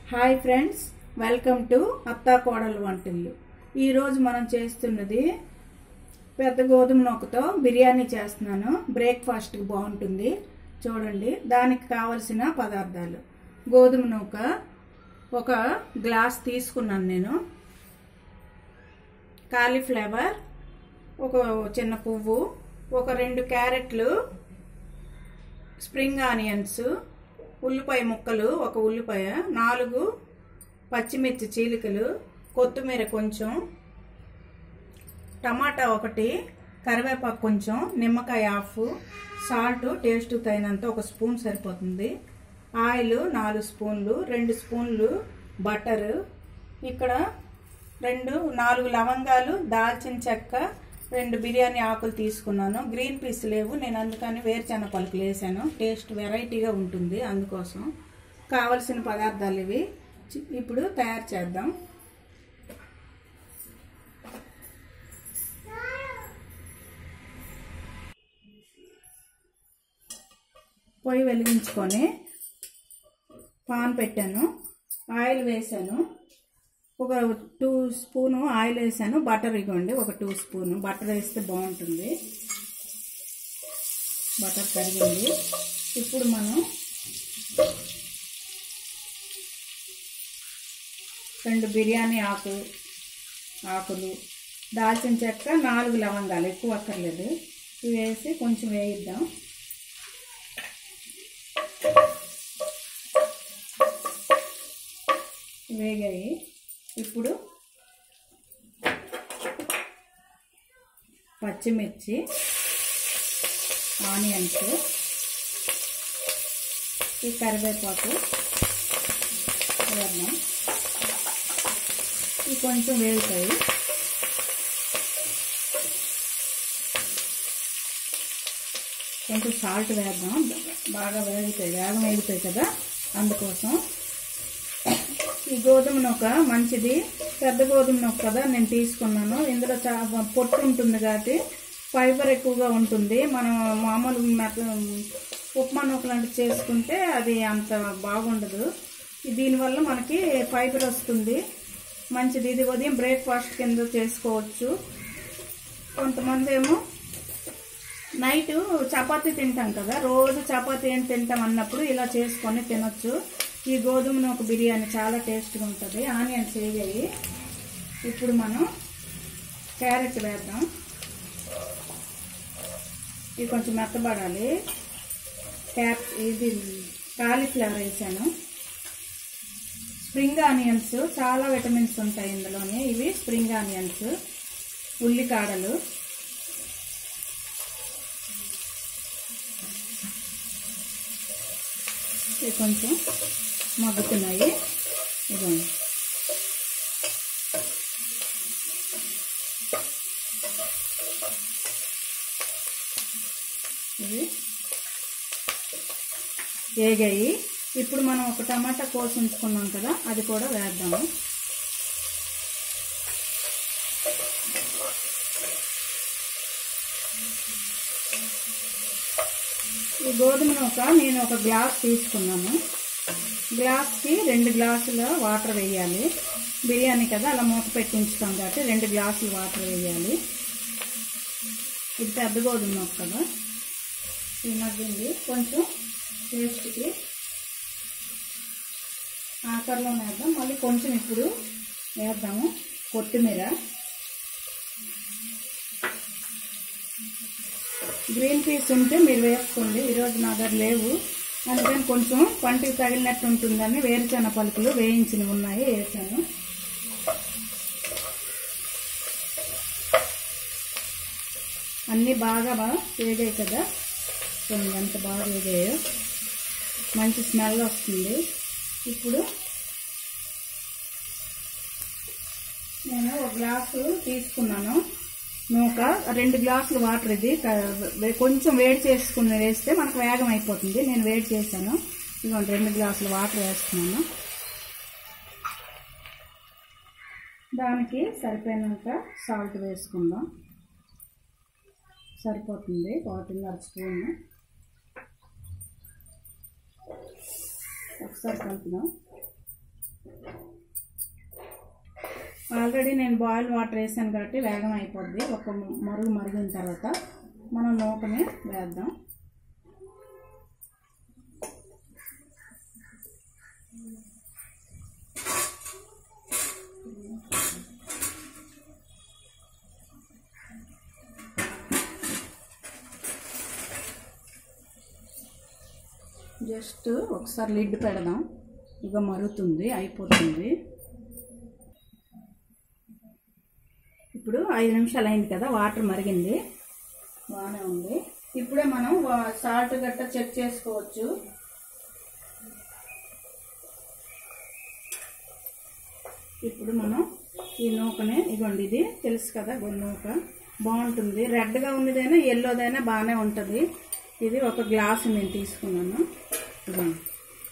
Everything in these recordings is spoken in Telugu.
హాయ్ ఫ్రెండ్స్ వెల్కమ్ టు అత్తా కోడలు వంటిల్లు ఈరోజు మనం చేస్తున్నది పెద్ద గోధుమ నూకతో బిర్యానీ చేస్తున్నాను బ్రేక్ఫాస్ట్కి బాగుంటుంది చూడండి దానికి కావలసిన పదార్థాలు గోధుమ నూక ఒక గ్లాస్ తీసుకున్నాను నేను కాలీఫ్లవర్ ఒక చిన్న పువ్వు ఒక రెండు క్యారెట్లు స్ప్రింగ్ ఆనియన్స్ ఉల్లిపాయ ముక్కలు ఒక ఉల్లిపాయ నాలుగు పచ్చిమిర్చి చీలికలు కొత్తిమీర కొంచెం టమాటా ఒకటి కరివేపాకు కొంచెం నిమ్మకాయ హాఫ్ సాల్ట్ టేస్ట్ తగినంత ఒక స్పూన్ సరిపోతుంది ఆయిల్ నాలుగు స్పూన్లు రెండు స్పూన్లు బటర్ ఇక్కడ రెండు నాలుగు లవంగాలు దాల్చిన చెక్క రెండు బిర్యానీ ఆకులు తీసుకున్నాను గ్రీన్ పీస్ లేవు నేను అందుకని వేరుచెన్న పలుకులు వేసాను టేస్ట్ వెరైటీగా ఉంటుంది అందుకోసం కావలసిన పదార్థాలు ఇవి చి- ఇప్పుడు తయారు చేద్దాం పొయ్యి వెలిగించుకొని పాన్ పెట్టాను ఆయిల్ వేసాను ఒక టూ స్పూను ఆయిల్ వేసాను బటర్ ఇవ్వండి ఒక టూ స్పూను బటర్ వేస్తే బాగుంటుంది బటర్ కరిగింది ఇప్పుడు మనం రెండు బిర్యానీ ఆకు ఆకులు దాల్చిన చెక్క నాలుగు లవంగాలు ఎక్కువ అక్కర్లేదు ఇవి వేసి కొంచెం వేయిద్దాం వేగాయి ఇప్పుడు పచ్చిమిర్చి ఆనియన్స్ ఈ కరివేపాకు వేద్దాం ఇవి కొంచెం వేగుతాయి కొంచెం సాల్ట్ వేద్దాం బాగా వేగుతాయి వేగం వేగుతాయి కదా అందుకోసం ఈ గోధుమ నూక మంచిది పెద్ద గోధుమ నూక కదా నేను తీసుకున్నాను ఇందులో చాలా పొట్టు ఉంటుంది కాబట్టి ఫైబర్ ఎక్కువగా ఉంటుంది మనం మామూలు మెత ఉప్మా నూక లాంటివి చేసుకుంటే అది అంత బాగుండదు దీనివల్ల మనకి ఫైబర్ వస్తుంది మంచిది ఇది ఉదయం బ్రేక్ఫాస్ట్ కింద చేసుకోవచ్చు కొంతమంది ఏమో నైట్ చపాతీ తింటాం కదా రోజు చపాతీ ఏం తింటాం అన్నప్పుడు ఇలా చేసుకొని తినొచ్చు ఈ గోధుమ నూక బిర్యానీ చాలా టేస్ట్గా ఉంటుంది ఆనియన్స్ వేగాయి ఇప్పుడు మనం క్యారెట్ వేద్దాం ఇది కొంచెం మెత్తబడాలి క్యాప్ ఇది కాలీఫ్లవర్ వేసాను స్ప్రింగ్ ఆనియన్స్ చాలా విటమిన్స్ ఉంటాయి ఇందులోని ఇవి స్ప్రింగ్ ఆనియన్స్ ఉల్లికాడలు ఇవి కొంచెం మగ్గుతున్నాయి ఇదిగోండి ఇవి వేగాయి ఇప్పుడు మనం ఒక టమాటా కోసి ఉంచుకున్నాం కదా అది కూడా వేద్దాము ఈ గోధుమ నూక నేను ఒక గ్లాస్ తీసుకున్నాను గ్లాస్కి రెండు గ్లాసుల వాటర్ వేయాలి బిర్యానీ కదా అలా మూత పెట్టి ఉంచుతాం కాబట్టి రెండు గ్లాసులు వాటర్ వేయాలి ఇది పెద్ద గోధుమ నూక కదా ఇది మగ్గింది కొంచెం టేస్ట్కి ఆకర్లో వేద్దాం మళ్ళీ కొంచెం ఇప్పుడు వేద్దాము కొత్తిమీర గ్రీన్ పీస్ ఉంటే మీరు వేసుకోండి ఈరోజు నా దగ్గర లేవు అందుకని కొంచెం పంటికి తగిలినట్టు ఉంటుందని వేరుచెన పలుకులు వేయించినవి ఉన్నాయి వేసాను అన్నీ బాగా బాగా వేగాయి కదా చూడండి ఎంత బాగా వేగాయో మంచి స్మెల్ వస్తుంది ఇప్పుడు నేను ఒక గ్లాసు తీసుకున్నాను నూక రెండు గ్లాసులు వాటర్ ఇది క- కొంచెం వేడి చేసుకుని వేస్తే మనకు వేగం అయిపోతుంది నేను వేడి చేశాను ఇదిగోండి రెండు గ్లాసులు వాటర్ వేస్తున్నాను దానికి సరిపోయినంత సాల్ట్ వేసుకుందాం సరిపోతుంది ఒకటిన్నర స్పూన్ ఒకసారి కలుపుదాం ఆల్రెడీ నేను బాయిల్ వాటర్ వేసాను కాబట్టి వేగం అయిపోద్ది ఒక మరుగు మరిగిన తర్వాత మనం నూకని వేద్దాం జస్ట్ ఒకసారి లిడ్ పెడదాం ఇక మరుగుతుంది అయిపోతుంది ఇప్పుడు ఐదు నిమిషాలు అయింది కదా వాటర్ మరిగింది బాగానే ఉంది ఇప్పుడే మనం సాల్ట్ గట్ట చెక్ చేసుకోవచ్చు ఇప్పుడు మనం ఈ నూకని ఇగోండి ఇది తెలుసు కదా గొంతు నూక బాగుంటుంది రెడ్గా ఉన్నదైనా ఎల్లోదైనా బాగానే ఉంటుంది ఇది ఒక గ్లాసు నేను తీసుకున్నాను ఇదిగోండి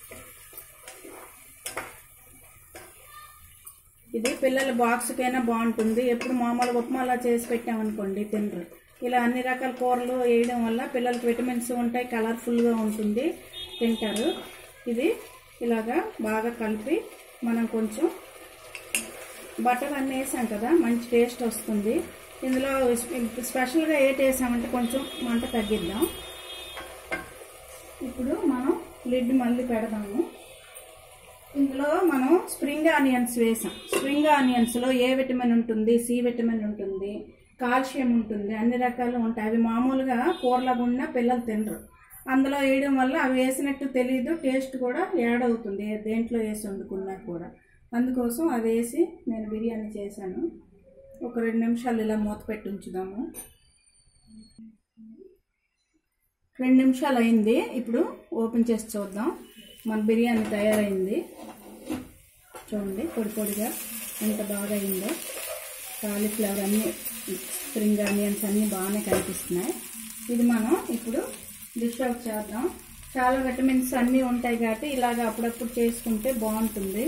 ఇది పిల్లల బాక్స్కైనా బాగుంటుంది ఎప్పుడు మామూలుగా ఉప్మాలా చేసి పెట్టామనుకోండి తినరు ఇలా అన్ని రకాల కూరలు వేయడం వల్ల పిల్లలకి విటమిన్స్ ఉంటాయి కలర్ఫుల్గా ఉంటుంది తింటారు ఇది ఇలాగా బాగా కలిపి మనం కొంచెం బటర్ అన్నీ వేసాం కదా మంచి టేస్ట్ వస్తుంది ఇందులో స్పెషల్గా ఏటి వేసామంటే కొంచెం మంట తగ్గిద్దాం ఇప్పుడు మనం లిడ్ మళ్ళీ పెడదాము ఇందులో మనం స్ప్రింగ్ ఆనియన్స్ వేసాం స్ప్రింగ్ ఆనియన్స్లో ఏ విటమిన్ ఉంటుంది సి విటమిన్ ఉంటుంది కాల్షియం ఉంటుంది అన్ని రకాలు ఉంటాయి అవి మామూలుగా కూరలాగా ఉన్న పిల్లలు తినరు అందులో వేయడం వల్ల అవి వేసినట్టు తెలియదు టేస్ట్ కూడా యాడ్ అవుతుంది ఏ- దేంట్లో వేసి వండుకున్నా కూడా అందుకోసం అవి వేసి నేను బిర్యానీ చేశాను ఒక రెండు నిమిషాలు ఇలా మూత పెట్టి ఉంచుదాము రెండు నిమిషాలు అయింది ఇప్పుడు ఓపెన్ చేసి చూద్దాం మన బిర్యానీ తయారైంది చూడండి పొడి పొడిగా ఎంత బాగా అయిందో కాలీఫ్లవర్ అన్నీ స్ప్రింగ్ ఆనియన్స్ అన్నీ బాగానే కనిపిస్తున్నాయి ఇది మనం ఇప్పుడు డిష్ అవుట్ చేద్దాం చాలా విటమిన్స్ అన్నీ ఉంటాయి కాబట్టి ఇలాగ అప్పుడప్పుడు చేసుకుంటే బాగుంటుంది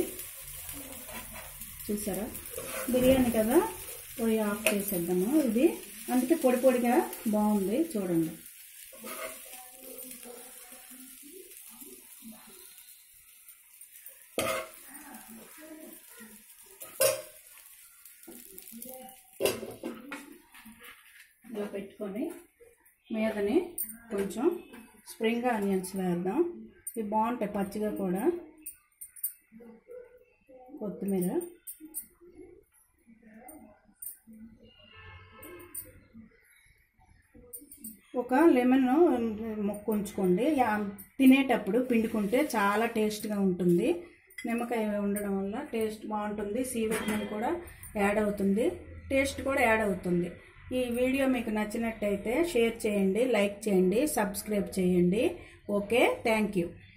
చూసారా బిర్యానీ కదా పోయి ఆఫ్ చేసేద్దాము ఇది అందుకే పొడి పొడిగా బాగుంది చూడండి ఇలా పెట్టుకొని మీదని కొంచెం స్ప్రింగ్ ఆనియన్స్ వేద్దాం ఇవి బాగుంటాయి పచ్చిగా కూడా కొత్తిమీర ఒక లెమన్ ముక్క ఉంచుకోండి యా- తినేటప్పుడు పిండుకుంటే చాలా టేస్ట్గా ఉంటుంది నిమ్మకాయ ఉండడం వల్ల టేస్ట్ బాగుంటుంది సి విటమిన్ కూడా యాడ్ అవుతుంది టేస్ట్ కూడా యాడ్ అవుతుంది ఈ వీడియో మీకు నచ్చినట్టయితే షేర్ చేయండి లైక్ చేయండి సబ్స్క్రైబ్ చేయండి ఓకే థ్యాంక్ యూ